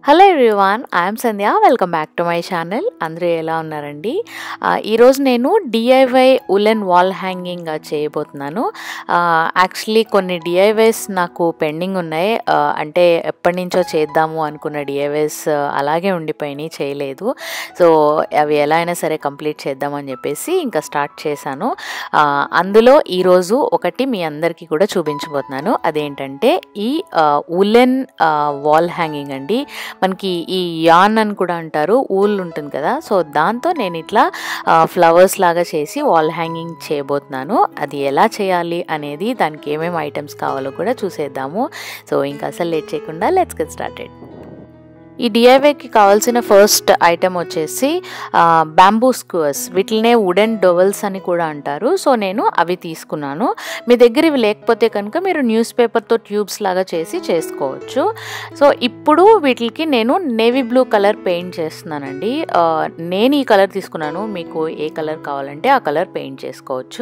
hello everyone I'm Sandhya welcome back to my channel అందరూ ఎలా ఉన్నారండి ఆ, ఈరోజు నేను డిఐవై ఉలెన్ వాల్ హ్యాంగింగ్ చేయబోతున్నాను యాక్చువల్లీ కొన్ని డిఐవైస్ నాకు పెండింగ్ ఉన్నాయి ఆ, అంటే ఎప్పటి నుంచో చేద్దాము అనుకున్న డిఐవైస్ అలాగే ఉండిపోయినాయి చేయలేదు సో అవి ఎలా అయినా సరే కంప్లీట్ చేద్దామని చెప్పేసి ఇంకా స్టార్ట్ చేశాను ఆ, అందులో ఈరోజు ఒకటి మీ అందరికీ కూడా చూపించబోతున్నాను అదేంటంటే ఈ ఉలెన్ వాల్ హ్యాంగింగ్ అండి మనకి ఈ యాన్ అని కూడా అంటారు ఊల్ ఉంటుంది కదా సో దాంతో నేను ఇట్లా ఫ్లవర్స్ లాగా చేసి వాల్ హ్యాంగింగ్ చేయబోతున్నాను అది ఎలా చేయాలి అనేది దానికి ఏమేమి ఐటమ్స్ కావాలో కూడా చూసేద్దాము సో ఇంకా అసలు లేట్ చేయకుండా లెట్స్ గెట్ స్టార్టెడ్ ఈ డిఐవైకి కావాల్సిన ఫస్ట్ ఐటమ్ వచ్చేసి బ్యాంబూ స్క్యూర్స్ వీటినే వుడెన్ డొవెల్స్ అని కూడా అంటారు సో నేను అవి తీసుకున్నాను మీ దగ్గర ఇవి లేకపోతే కనుక మీరు న్యూస్ పేపర్తో ట్యూబ్స్ లాగా చేసి చేసుకోవచ్చు సో ఇప్పుడు వీటికి నేను నేవీ బ్లూ కలర్ పెయింట్ చేస్తున్నానండి ఆ, నేను ఈ కలర్ తీసుకున్నాను మీకు ఏ కలర్ కావాలంటే ఆ కలర్ పెయింట్ చేసుకోవచ్చు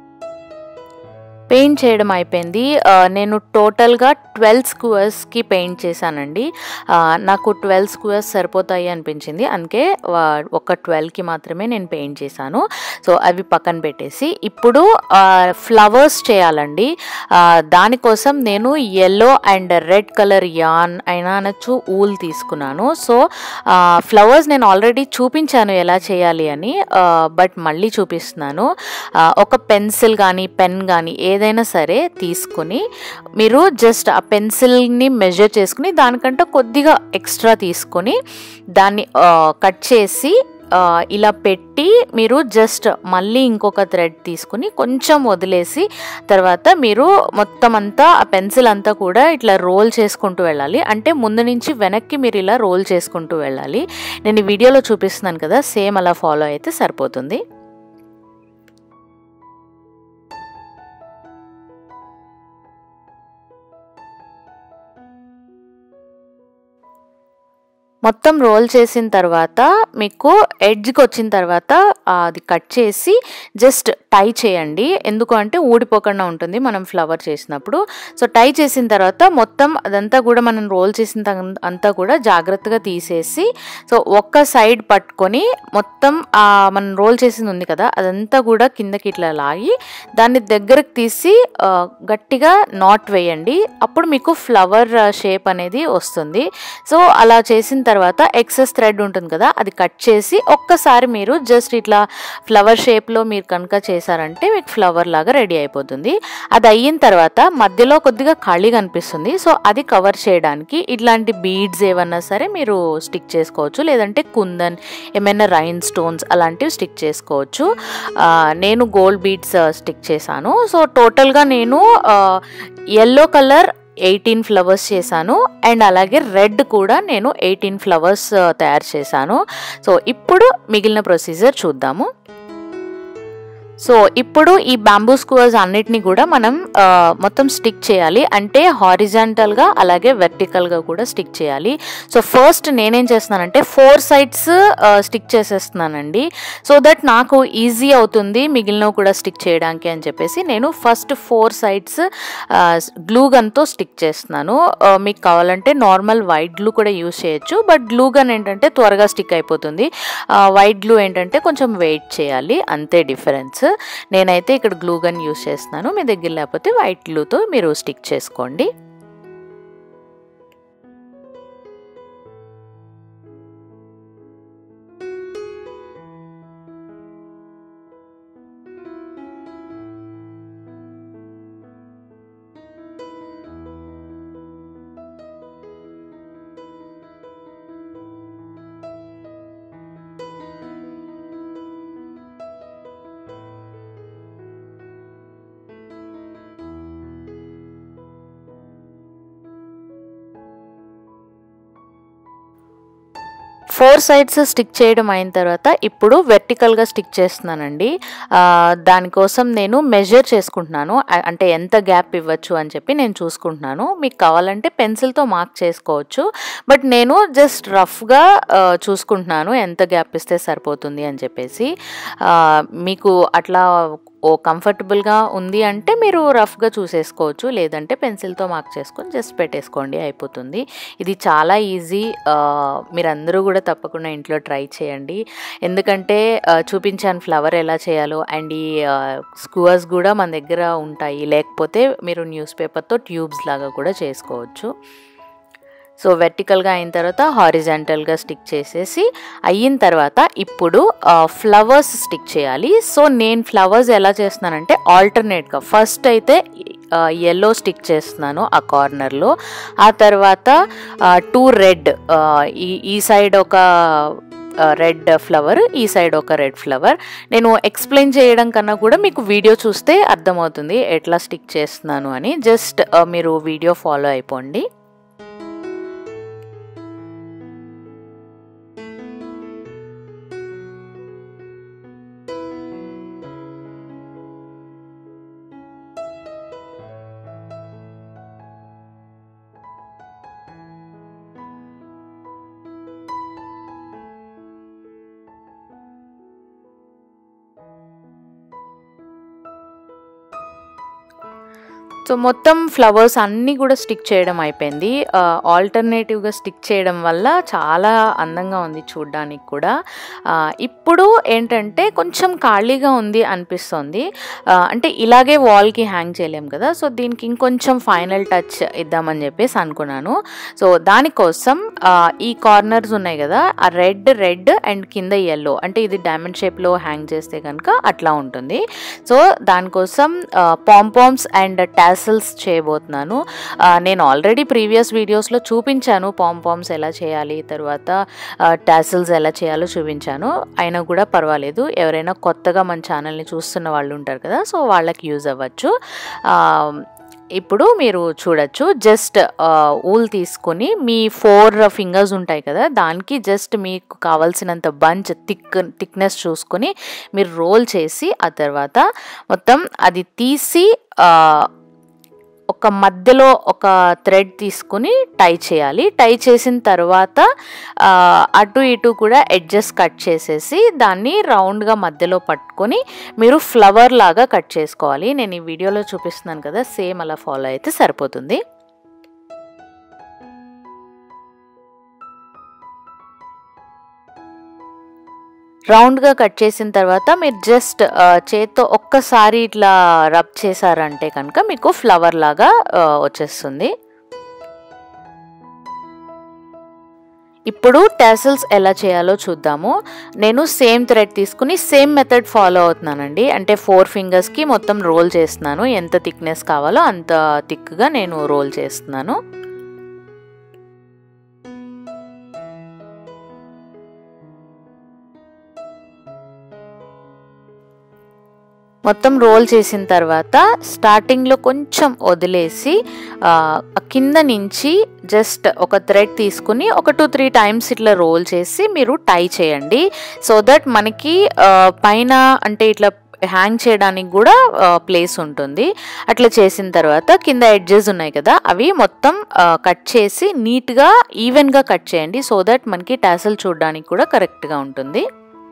పెయింట్ చేయడం అయిపోయింది ఆ, నేను టోటల్గా ట్వెల్వ్ స్క్యూర్స్కి పెయింట్ చేశానండి ఆ, నాకు ట్వెల్వ్ స్క్యూర్స్ సరిపోతాయి అనిపించింది అందుకే వా- ఒక ట్వెల్వ్కి మాత్రమే నేను పెయింట్ చేశాను సో అవి పక్కన పెట్టేసి ఇప్పుడు ఫ్లవర్స్ చేయాలండి ఆ, దానికోసం నేను yellow and red colour yarn అయినా అనొచ్చు ఊల్ తీసుకున్నాను సో ఫ్లవర్స్ నేను ఆల్రెడీ చూపించాను ఎలా చేయాలి అని బట్ మళ్ళీ చూపిస్తున్నాను ఆ, ఒక పెన్సిల్ కానీ పెన్ కానీ ఏదైనా సరే తీసుకుని మీరు జస్ట్ ఆ పెన్సిల్ని మెజర్ చేసుకుని దానికంటే కొద్దిగా ఎక్స్ట్రా తీసుకొని దాన్ని కట్ చేసి ఆ, ఇలా పెట్టి మీరు జస్ట్ మళ్ళీ ఇంకొక థ్రెడ్ తీసుకుని కొంచెం వదిలేసి తర్వాత మీరు మొత్తం అంతా ఆ పెన్సిల్ అంతా కూడా ఇట్లా రోల్ చేసుకుంటూ వెళ్ళాలి అంటే ముందు నుంచి వెనక్కి మీరు ఇలా రోల్ చేసుకుంటూ వెళ్ళాలి నేను ఈ వీడియోలో చూపిస్తున్నాను కదా సేమ్ అలా ఫాలో అయితే సరిపోతుంది మొత్తం రోల్ చేసిన తర్వాత మీకు ఎడ్జ్కి వచ్చిన తర్వాత ఆ, అది కట్ చేసి జస్ట్ టై చేయండి ఎందుకు అంటే ఊడిపోకుండా ఉంటుంది మనం ఫ్లవర్ చేసినప్పుడు సో టై చేసిన తర్వాత మొత్తం అదంతా కూడా మనం రోల్ చేసిన త- అంతా కూడా జాగ్రత్తగా తీసేసి సో ఒక్క సైడ్ పట్టుకొని మొత్తం ఆ మనం రోల్ చేసింది ఉంది కదా అదంతా కూడా కిందకి ఇట్లా లాగి దాన్ని దగ్గరకు తీసి ఆ, గట్టిగా నాట్ వేయండి అప్పుడు మీకు ఫ్లవర్ షేప్ అనేది వస్తుంది సో అలా చేసిన తర్వాత ఎక్సెస్ థ్రెడ్ ఉంటుంది కదా అది కట్ చేసి ఒక్కసారి మీరు జస్ట్ ఇట్లా ఫ్లవర్ షేప్లో మీరు కనుక చేశారంటే మీకు ఫ్లవర్ లాగా రెడీ అయిపోతుంది అది అయిన తర్వాత మధ్యలో కొద్దిగా ఖాళీ కనిపిస్తుంది సో అది కవర్ చేయడానికి ఇట్లాంటి బీడ్స్ ఏమన్నా సరే మీరు స్టిక్ చేసుకోవచ్చు లేదంటే కుందన్ ఏమైనా రైన్ స్టోన్స్ అలాంటివి స్టిక్ చేసుకోవచ్చు ఆ, నేను గోల్డ్ బీడ్స్ స్టిక్ చేశాను సో టోటల్గా నేను ఎల్లో కలర్ ఎయిటీన్ ఫ్లవర్స్ చేశాను అండ్ అలాగే రెడ్ కూడా నేను ఎయిటీన్ ఫ్లవర్స్ తయారు చేశాను సో ఇప్పుడు మిగిలిన ప్రొసీజర్ చూద్దాము సో ఇప్పుడు ఈ బ్యాంబూ స్క్యూర్స్ అన్నిటిని కూడా మనం ఆ, మొత్తం స్టిక్ చేయాలి అంటే హారిజాంటల్గా అలాగే వెర్టికల్గా కూడా స్టిక్ చేయాలి సో ఫస్ట్ నేనేం చేస్తున్నానంటే ఫోర్ సైడ్స్ స్టిక్ చేసేస్తున్నానండి సో దట్ నాకు ఈజీ అవుతుంది మిగిలినవి కూడా స్టిక్ చేయడానికి అని చెప్పేసి నేను ఫస్ట్ ఫోర్ సైడ్స్ గ్లూ గన్తో స్టిక్ చేస్తున్నాను ఆ, మీకు కావాలంటే నార్మల్ వైట్ గ్లూ కూడా యూస్ చేయొచ్చు బట్ గ్లూ గన్ ఏంటంటే త్వరగా స్టిక్ అయిపోతుంది వైట్ గ్లూ ఏంటంటే కొంచెం వెయిట్ చేయాలి అంతే డిఫరెన్స్ నేనైతే ఇక్కడ గ్లూ గన్ యూస్ చేస్తున్నాను మీ దగ్గర లేకపోతే వైట్ గ్లూతో మీరు స్టిక్ చేసుకోండి ఫోర్ సైడ్స్ స్టిక్ చేయడం అయిన తర్వాత ఇప్పుడు వెర్టికల్గా స్టిక్ చేస్తున్నానండి ఆ, దానికోసం నేను మెజర్ చేసుకుంటున్నాను అ- అంటే ఎంత గ్యాప్ ఇవ్వచ్చు అని చెప్పి నేను చూసుకుంటున్నాను మీకు కావాలంటే పెన్సిల్తో మార్క్ చేసుకోవచ్చు బట్ నేను జస్ట్ రఫ్గా చూసుకుంటున్నాను ఎంత గ్యాప్ ఇస్తే సరిపోతుంది అని చెప్పేసి ఆ, మీకు అట్లా ఓ కంఫర్టబుల్గా ఉంది అంటే మీరు రఫ్గా చూసేసుకోవచ్చు లేదంటే పెన్సిల్తో మార్క్ చేసుకొని జస్ట్ పెట్టేసుకోండి అయిపోతుంది ఇది చాలా ఈజీ మీరందరూ కూడా తప్పకుండా ఇంట్లో ట్రై చేయండి ఎందుకంటే ఆ, చూపించాను ఫ్లవర్ ఎలా చేయాలో అండ్ ఈ స్కూవర్స్ కూడా మన దగ్గర ఉంటాయి లేకపోతే మీరు న్యూస్ పేపర్తో ట్యూబ్స్ లాగా కూడా చేసుకోవచ్చు సో వెర్టికల్గా అయిన తర్వాత హారిజాంటల్గా స్టిక్ చేసేసి అయిన తర్వాత ఇప్పుడు ఫ్లవర్స్ స్టిక్ చేయాలి సో నేను ఫ్లవర్స్ ఎలా చేస్తున్నానంటే ఆల్టర్నేట్గా ఫస్ట్ అయితే ఎల్లో స్టిక్ చేస్తున్నాను ఆ కార్నర్లో ఆ తర్వాత టూ రెడ్ ఈ ఈ సైడ్ ఒక రెడ్ ఫ్లవర్ ఈ సైడ్ ఒక రెడ్ ఫ్లవర్ నేను ఎక్స్ప్లెయిన్ చేయడం కన్నా కూడా మీకు వీడియో చూస్తే అర్థమవుతుంది ఎట్లా స్టిక్ చేస్తున్నాను అని జస్ట్ మీరు వీడియో ఫాలో అయిపోండి సో మొత్తం ఫ్లవర్స్ అన్నీ కూడా స్టిక్ చేయడం అయిపోయింది ఆల్టర్నేటివ్గా స్టిక్ చేయడం వల్ల చాలా అందంగా ఉంది చూడ్డానికి కూడా ఆ, ఇప్పుడు ఏంటంటే కొంచెం ఖాళీగా ఉంది అనిపిస్తుంది ఆ, అంటే ఇలాగే వాల్కి హ్యాంగ్ చేయలేం కదా సో దీనికి ఇంకొంచెం ఫైనల్ టచ్ ఇద్దామని చెప్పేసి అనుకున్నాను సో దానికోసం ఆ, ఈ కార్నర్స్ ఉన్నాయి కదా ఆ రెడ్ రెడ్ అండ్ కింద ఎల్లో అంటే ఇది డైమండ్ షేప్లో హ్యాంగ్ చేస్తే కనుక అట్లా ఉంటుంది సో దానికోసం పాంపామ్స్ అండ్ టాసల్స్ చేయబోతున్నాను ఆ, నేను ఆల్రెడీ ప్రీవియస్ వీడియోస్లో చూపించాను పాంపామ్స్ ఎలా చేయాలి తర్వాత టాసల్స్ ఎలా చేయాలో చూపించాను అయినా కూడా పర్వాలేదు ఎవరైనా కొత్తగా మన ఛానల్ని చూస్తున్న వాళ్ళు ఉంటారు కదా సో వాళ్ళకి యూజ్ అవ్వచ్చు ఆ, ఇప్పుడు మీరు చూడొచ్చు జస్ట్ ఊల్ తీసుకొని మీ ఫోర్ ఫింగర్స్ ఉంటాయి కదా దానికి జస్ట్ మీకు కావాల్సినంత బంచ్ థిక్ థిక్నెస్ చూసుకొని మీరు రోల్ చేసి ఆ తర్వాత మొత్తం అది తీసి ఆ, ఒక మధ్యలో ఒక థ్రెడ్ తీసుకుని టై చేయాలి టై చేసిన తర్వాత ఆ, అటు ఇటు కూడా ఎడ్జెస్ కట్ చేసేసి దాన్ని రౌండ్గా మధ్యలో పట్టుకొని మీరు ఫ్లవర్ లాగా కట్ చేసుకోవాలి నేను ఈ వీడియోలో చూపిస్తున్నాను కదా సేమ్ అలా ఫాలో అయితే సరిపోతుంది రౌండ్గా కట్ చేసిన తర్వాత మీరు జస్ట్ చేత్తో ఒక్కసారి ఇట్లా రబ్ చేశారంటే కనుక మీకు ఫ్లవర్ లాగా ఆ, వచ్చేస్తుంది ఇప్పుడు టాసిల్స్ ఎలా చేయాలో చూద్దాము నేను సేమ్ థ్రెడ్ తీసుకుని సేమ్ మెథడ్ ఫాలో అవుతున్నానండి అంటే ఫోర్ ఫింగర్స్కి మొత్తం రోల్ చేస్తున్నాను ఎంత థిక్నెస్ కావాలో అంత థిక్గా నేను రోల్ చేస్తున్నాను మొత్తం రోల్ చేసిన తర్వాత స్టార్టింగ్లో కొంచెం వదిలేసి ఆ, కింద నుంచి జస్ట్ ఒక థ్రెడ్ తీసుకుని ఒక టూ త్రీ టైమ్స్ ఇట్లా రోల్ చేసి మీరు టై చేయండి సో దట్ మనకి ఆ, పైన అంటే ఇట్లా హ్యాంగ్ చేయడానికి కూడా ప్లేస్ ఉంటుంది అట్లా చేసిన తర్వాత కింద ఎడ్జెస్ ఉన్నాయి కదా అవి మొత్తం కట్ చేసి నీట్గా ఈవెన్గా కట్ చేయండి సో దట్ మనకి టాసల్ చూడడానికి కూడా కరెక్ట్గా ఉంటుంది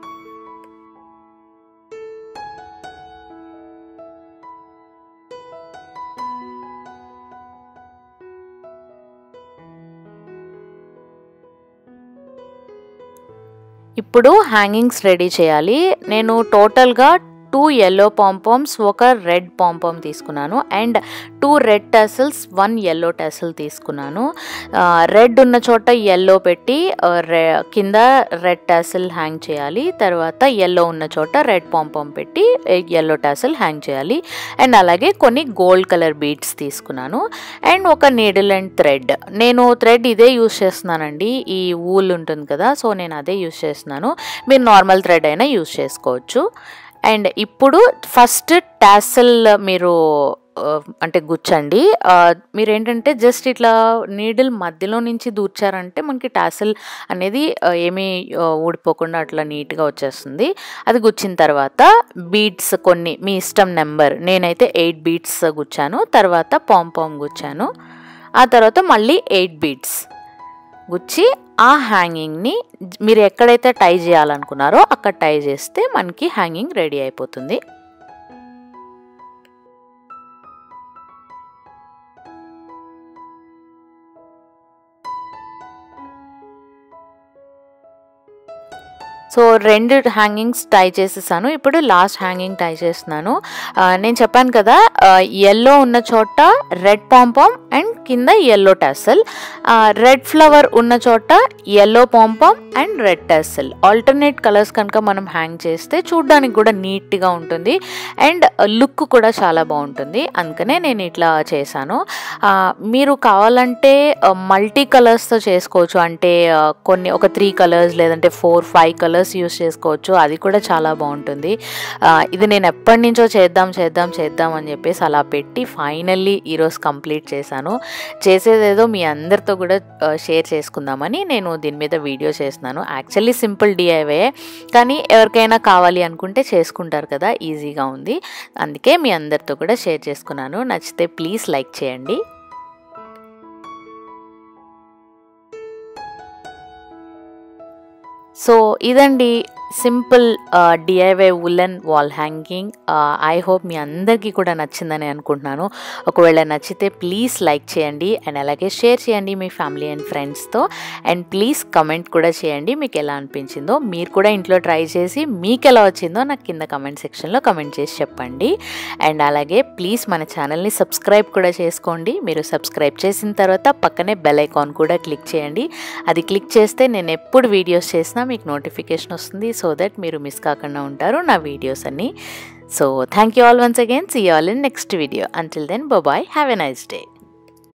ఇప్పుడు హ్యాంగింగ్స్ రెడీ చేయాలి నేను టోటల్గా టూ ఎల్లో పాంపామ్స్ ఒక రెడ్ పాంపామ్ తీసుకున్నాను and two red tassels one yellow tassel తీసుకున్నాను రెడ్ ఉన్న చోట ఎల్లో పెట్టి ఆ, రె- కింద రెడ్ టెసల్ హ్యాంగ్ చేయాలి తర్వాత ఎల్లో ఉన్న చోట రెడ్ పాంపామ్ పెట్టి ఎల్లో టెసల్ హ్యాంగ్ చేయాలి అండ్ అలాగే కొన్ని గోల్డ్ కలర్ బీడ్స్ తీసుకున్నాను అండ్ ఒక నీడిల్ అండ్ థ్రెడ్ నేను థ్రెడ్ ఇదే యూస్ చేస్తున్నానండి ఈ వూల్ ఉంటుంది కదా సో నేను అదే యూస్ చేస్తున్నాను మీరు నార్మల్ థ్రెడ్ అయినా యూస్ చేసుకోవచ్చు అండ్ ఇప్పుడు ఫస్ట్ టాసల్ మీరు ఆ, అంటే గుచ్చండి ఆ, మీరు ఏంటంటే జస్ట్ ఇట్లా నీడిల్ మధ్యలో నుంచి దూర్చారంటే మనకి టాసల్ అనేది ఆ, ఏమీ ఆ, ఊడిపోకుండా అట్లా నీట్గా వచ్చేస్తుంది అది గుచ్చిన తర్వాత బీడ్స్ కొన్ని మీ ఇష్టం నెంబర్ నేనైతే ఎయిట్ బీడ్స్ గుచ్చాను తర్వాత పాంపామ్ గుచ్చాను ఆ తర్వాత మళ్ళీ ఎయిట్ బీడ్స్ గుచ్చి ఆ హ్యాంగింగ్ని మీరు ఎక్కడైతే టై చేయాలనుకున్నారో అక్కడ టై చేస్తే మనకి హ్యాంగింగ్ రెడీ అయిపోతుంది సో రెండు హ్యాంగింగ్స్ టై చేసేసాను ఇప్పుడు లాస్ట్ హ్యాంగింగ్ టై చేస్తున్నాను ఆ, నేను చెప్పాను కదా ఎల్లో ఉన్న చోట రెడ్ పాంపామ్ అండ్ కింద ఎల్లో టెసల్ రెడ్ ఫ్లవర్ ఉన్న చోట yellow pompom and red tassel alternate colours కనుక మనం హ్యాంగ్ చేస్తే చూడడానికి కూడా నీట్గా ఉంటుంది అండ్ లుక్ కూడా చాలా బాగుంటుంది అందుకనే నేను ఇట్లా చేశాను ఆ, మీరు కావాలంటే మల్టీ కలర్స్తో చేసుకోవచ్చు అంటే ఆ, కొన్ని ఒక త్రీ కలర్స్ లేదంటే ఫోర్ ఫైవ్ కలర్స్ యూస్ చేసుకోవచ్చు అది కూడా చాలా బాగుంటుంది ఆ, ఇది నేను ఎప్పటి నుంచో చేద్దాం చేద్దాం చేద్దాం అని చెప్పేసి అలా పెట్టి ఫైనల్లీ ఈరోజు కంప్లీట్ చేశాను చేసేదేదో మీ అందరితో కూడా షేర్ చేసుకుందామని నేను దీని మీద వీడియో చేస్తున్నాను యాక్చువల్లీ సింపుల్ డిఐవే కానీ ఎవరికైనా కావాలి అనుకుంటే చేసుకుంటారు కదా ఈజీగా ఉంది అందుకే మీ అందరితో కూడా షేర్ చేసుకున్నాను నచ్చితే ప్లీజ్ లైక్ చేయండి సో ఇదండి simple DIY woollen wall hanging I hope మీ అందరికీ కూడా నచ్చిందని అనుకుంటున్నాను ఒకవేళ నచ్చితే ప్లీజ్ లైక్ చేయండి అండ్ అలాగే షేర్ చేయండి మీ ఫ్యామిలీ అండ్ ఫ్రెండ్స్తో అండ్ ప్లీజ్ కమెంట్ కూడా చేయండి మీకు ఎలా అనిపించిందో మీరు కూడా ఇంట్లో ట్రై చేసి మీకు ఎలా వచ్చిందో నాకు కింద కమెంట్ సెక్షన్లో కమెంట్ చేసి చెప్పండి అండ్ అలాగే ప్లీజ్ మన ఛానల్ని సబ్స్క్రైబ్ కూడా చేసుకోండి మీరు సబ్స్క్రైబ్ చేసిన తర్వాత పక్కనే బెల్ ఐకాన్ కూడా క్లిక్ చేయండి అది క్లిక్ చేస్తే నేను ఎప్పుడు వీడియోస్ చేసినా మీకు నోటిఫికేషన్ వస్తుంది సో దట్ మీరు మిస్ కాకుండా ఉంటారు నా వీడియోస్ అన్నీ so thank you all once again see all in next video until then bye have a nice day